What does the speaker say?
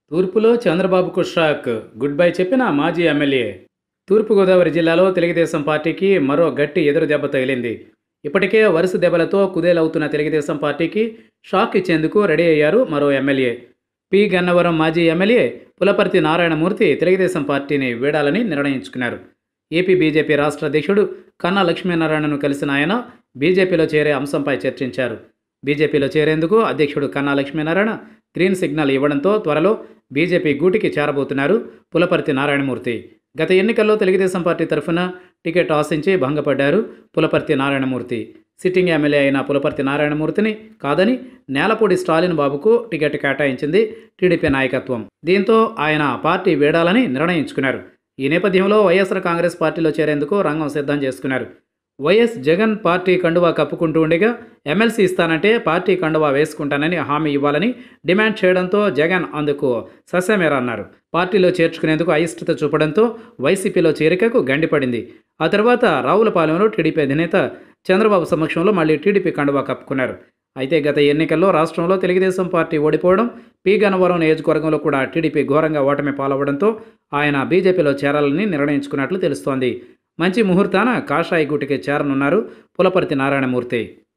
తూర్పులో చంద్రబాబుకు shock good bye చెప్పిన మాజీ ఎమ్మెల్యే తూర్పుగోదావరి జిల్లాలో తెలుగుదేశం పార్టీకి మరో గట్టి ఎదురు దెబ్బ తగిలింది ఇప్పటికే వరుస దెబ్బలతో కుదేలవుతున్న తెలుగుదేశం పార్టీకి షాక్ ఇచ్చేందుకు రెడీ అయ్యారు మరో ఎమ్మెల్యే పి గన్నవరం మాజీ ఎమ్మెల్యే పులపర్తి నారాయణమూర్తి తెలుగుదేశం పార్టీని వీడాలని నిర్ణయించుకున్నారు ఏపీ బీజేపీ రాష్ట్ర అధ్యక్షుడు కన్నా లక్ష్మీనారాయణను కలిసిన ఆయన బీజేపీలో చేరే అంశంపై చర్చించారు బీజేపీలో చేరేందుకు అధ్యక్షుడు కన్నా లక్ష్మీనారాయణ గ్రీన్ సిగ్నల్ ఇవ్వడంతో త్వరలో బీజేపీ గూటికి చేరబోతున్నారు పులపర్తి నారాయణమూర్తి గత ఎన్నికల్లో తెలుగుదేశం పార్టీ తరఫున టికెట్ ఆశించి భంగపడ్డారు పులపర్తి నారాయణమూర్తి సిట్టింగ్ ఎమ్మెల్యే అయిన పులపర్తి నారాయణమూర్తిని కాదని నేలపూడి స్టాలిన్ బాబుకు టికెట్ కేటాయించింది టీడీపీ నాయకత్వం దీంతో ఆయన పార్టీ వీడాలని నిర్ణయించుకున్నారు ఈ నేపథ్యంలో వైఎస్ఆర్ కాంగ్రెస్ పార్టీలో చేరేందుకు రంగం సిద్ధం చేసుకున్నారు వైఎస్ జగన్ పార్టీ కండువా కప్పుకుంటూ ఉండగా ఎమ్మెల్సీ ఇస్తానంటే పార్టీ కండువా వేసుకుంటానని హామీ ఇవ్వాలని డిమాండ్ చేయడంతో జగన్ అందుకు సస్యమేరన్నారు పార్టీలో చేర్చుకునేందుకు అయిష్టత చూపడంతో వైసీపీలో చేరికకు గండిపడింది ఆ తర్వాత రావులపాలెంలో టీడీపీ అధినేత చంద్రబాబు సమక్షంలో మళ్ళీ టీడీపీ కండువా కప్పుకున్నారు అయితే గత ఎన్నికల్లో రాష్ట్రంలో తెలుగుదేశం పార్టీ ఓడిపోవడం పి గన్నవరం నియోజకవర్గంలో కూడా టీడీపీ ఘోరంగా ఓటమి పాలవడంతో ఆయన బీజేపీలో చేరాలని నిర్ణయించుకున్నట్లు తెలుస్తోంది మంచి ముహూర్తాన కాషాయి గుటికి చేరనున్నారు పులపర్తి నారాయణమూర్తి